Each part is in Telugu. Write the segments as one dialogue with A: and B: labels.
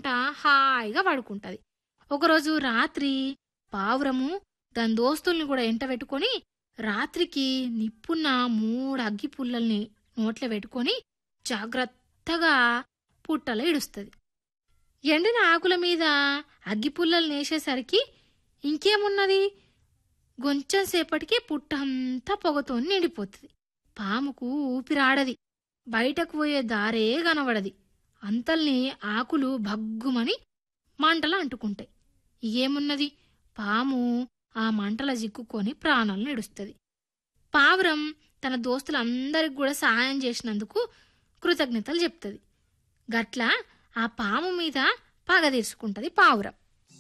A: తినుకుంటా హాయిగా పడుకుంటది ఒకరోజు రాత్రి పావురము దాని దోస్తుల్ని కూడా ఎంట పెట్టుకొని రాత్రికి నిప్పున్న మూడు అగ్గి పుల్లల్ని నోట్లో పెట్టుకొని జాగ్రత్తగా పుట్టలో ఇడుస్తుంది ఎండిన ఆకుల మీద అగ్గి పుల్లలు నేసేసరికి ఇంకేమున్నది కొంచెం సేపటికి పుట్ట అంతా పొగతో నిండిపోతుంది పాముకు ఊపిరాడది బయటకు పోయే దారే కనబడది అంతల్ని ఆకులు భగ్గుమని మంటలు అంటుకుంటాయి ఏమున్నది పాము ఆ మంటల జిక్కుకొని ప్రాణాలను ఇడుస్తుంది పావురం తన దోస్తులందరికి కూడా సహాయం చేసినందుకు కృతజ్ఞతలు చెప్తుంది గట్ల ఆ పాము మీద పగ తీర్చుకుంటది పావురం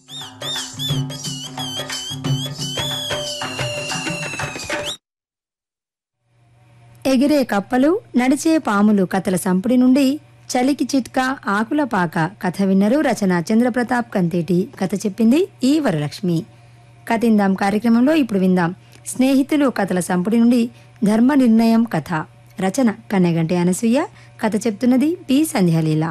B: ఎగిరే కప్పలు నడిచే పాములు కథల సంపుడి నుండి చలికి చిట్కా ఆకుల పాక కథ విన్నరు రచన చంద్రప్రతాప్ కంతేటి కథ చెప్పింది ఈ వరలక్ష్మి కథిందాం కార్యక్రమంలో ఇప్పుడు విందాం స్నేహితులు కథల సంపుడి నుండి ధర్మ నిర్ణయం కథ రచన కన్నెగంటి అనసూయ కథ చెప్తున్నది పి సంధ్యాలీల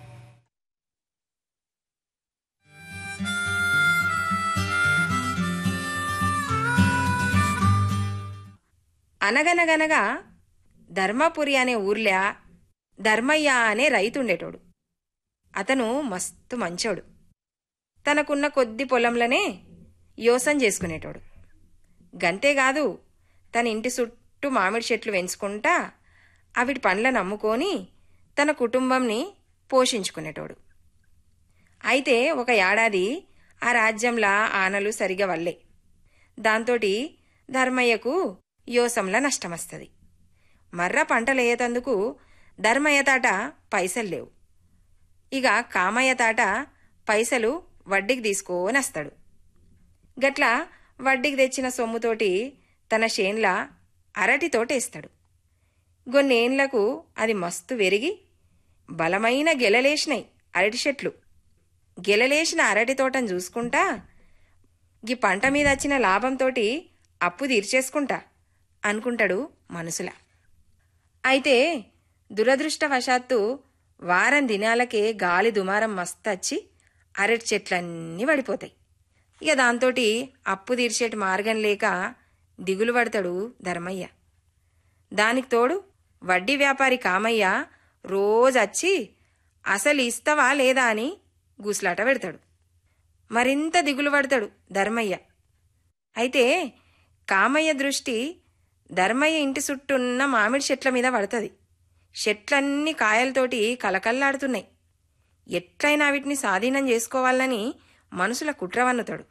C: అనగనగనగా ధర్మపురి అనే ఊర్లా ధర్మయ్య అనే రైతుండేటోడు అతను మస్తు మంచోడు తనకున్న కొద్ది పొలంలోనే యోసం చేసుకునేటోడు గంతేకాదు తన ఇంటి చుట్టూ మామిడి చెట్లు పెంచుకుంటా అవిటి పండ్లను అమ్ముకొని తన కుటుంబంని పోషించుకునేటోడు అయితే ఒక ఏడాది ఆ రాజ్యంలా ఆనలు సరిగా వల్లే దాంతోటి ధర్మయ్యకు యోసంలా నష్టమస్తది మర్ర పంటలేయేతందుకు ధర్మయ్య తాట పైసలు లేవు ఇక కామయ్య తాట పైసలు వడ్డీకి తీసుకొని వస్తాడు గట్ల వడ్డీకి తెచ్చిన సొమ్ముతోటి తన షేన్ల అరటి తోటేస్తాడు కొన్నేండ్లకు అది మస్తు వెరిగి బలమైన గెలలేసినాయి అరటి చెట్లు గెలలేసిన అరటి తోటను చూసుకుంటా గీ పంట మీద వచ్చిన లాభంతోటి అప్పు తీర్చేసుకుంటా అనుకుంటాడు మనసులా అయితే దురదృష్టవశాత్తు వారం దినాలకే గాలి దుమారం మస్తచ్చి అరటి చెట్లన్నీ పడిపోతాయి ఇక దాంతోటి అప్పు తీర్చేటి మార్గం లేక దిగులు పడతాడు ధర్మయ్య దానికి తోడు వడ్డీ వ్యాపారి కామయ్య రోజొచ్చి అసలు ఇస్తావా లేదా అని గుసలాట పెడతాడు మరింత దిగులు పడతాడు ధర్మయ్య అయితే కామయ్య దృష్టి ధర్మయ్య ఇంటి చుట్టూన్న మామిడి చెట్ల మీద పడుతుంది చెట్లన్నీ కాయలతోటి కలకల్లాడుతున్నాయి ఎట్లయినా వీటిని స్వాధీనం చేసుకోవాలని మనసుల కుట్రవన్నుతాడు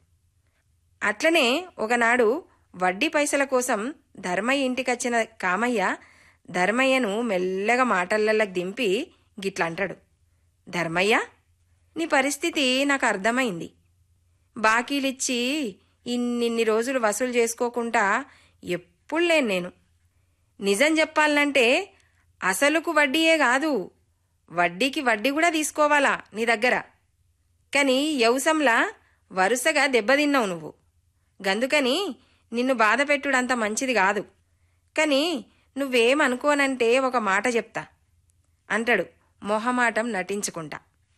C: అట్లనే ఒకనాడు వడ్డీ పైసల కోసం ధర్మయ్య ఇంటికొచ్చిన కామయ్య ధర్మయ్యను మెల్లగా మాటలలోకి దింపి గిట్లంటాడు ధర్మయ్య నీ పరిస్థితి నాకు అర్థమైంది బాకీలిచ్చి ఇన్నిన్ని రోజులు వసూలు చేసుకోకుండా ఎప్పుడు లేను నేను నిజం చెప్పాలంటే అసలుకు వడ్డీయే కాదు వడ్డీకి వడ్డీ కూడా తీసుకోవాలా నీ దగ్గర కానీ యవసంలా వరుసగా దెబ్బతిన్నావు నువ్వు గందుకని నిన్ను బాధ పెట్టుడంత మంచిది కాదు కానీ నువ్వేమనుకోనంటే ఒక మాట చెప్తా అంటాడు మొహమాటం నటించుకుంటా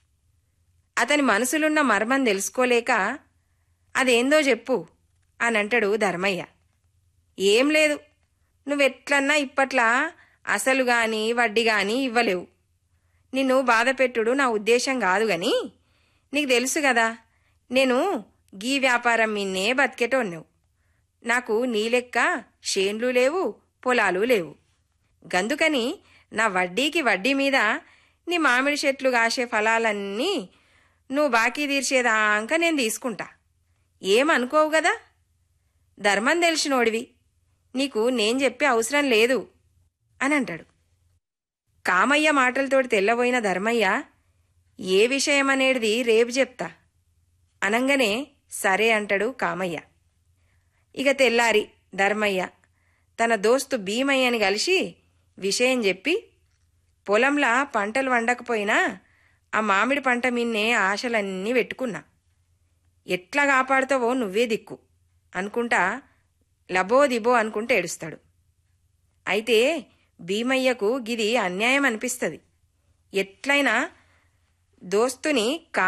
C: అతని మనసులున్న మర్మం తెలుసుకోలేక అదేందో చెప్పు అని అంటాడు ధర్మయ్య ఏం లేదు నువ్వెట్లన్నా ఇప్పట్లా అసలు గాని వడ్డీ గాని ఇవ్వలేవు నిన్ను బాధ పెట్టుడు నా ఉద్దేశం కాదు గాని నీకు తెలుసు కదా నేను గీ వ్యాపారం మీన్నే బతికేటోన్ను నాకు నీ లెక్క షేన్లు లేవు పొలాలు లేవు గందుకని నా వడ్డీకి వడ్డీ మీద నీ మామిడి చెట్లు కాసే ఫలాలన్నీ నువ్వు బాకీ తీర్చేదాకా నేను తీసుకుంటా ఏమనుకోవు కదా ధర్మం తెలిసినోడివి నీకు నేను చెప్పే అవసరం లేదు అని అంటాడు కామయ్య మాటలతోటి తెల్లబోయిన ధర్మయ్య ఏ విషయమనేది రేపు చెప్తా అనంగానే సరే అంటాడు కామయ్య ఇక తెల్లారి ధర్మయ్య తన దోస్తు భీమయ్యని కలిసి విషయం చెప్పి పొలంలా పంటలు వండకపోయినా ఆ మామిడి పంట మిన్నే ఆశలన్నీ పెట్టుకున్నా ఎట్లా కాపాడుతావో నువ్వే దిక్కు అనుకుంటా లబో దిబో అనుకుంటే ఏడుస్తాడు అయితే భీమయ్యకు గిది అన్యాయం అనిపిస్తుంది ఎట్లయినా దోస్తుని కా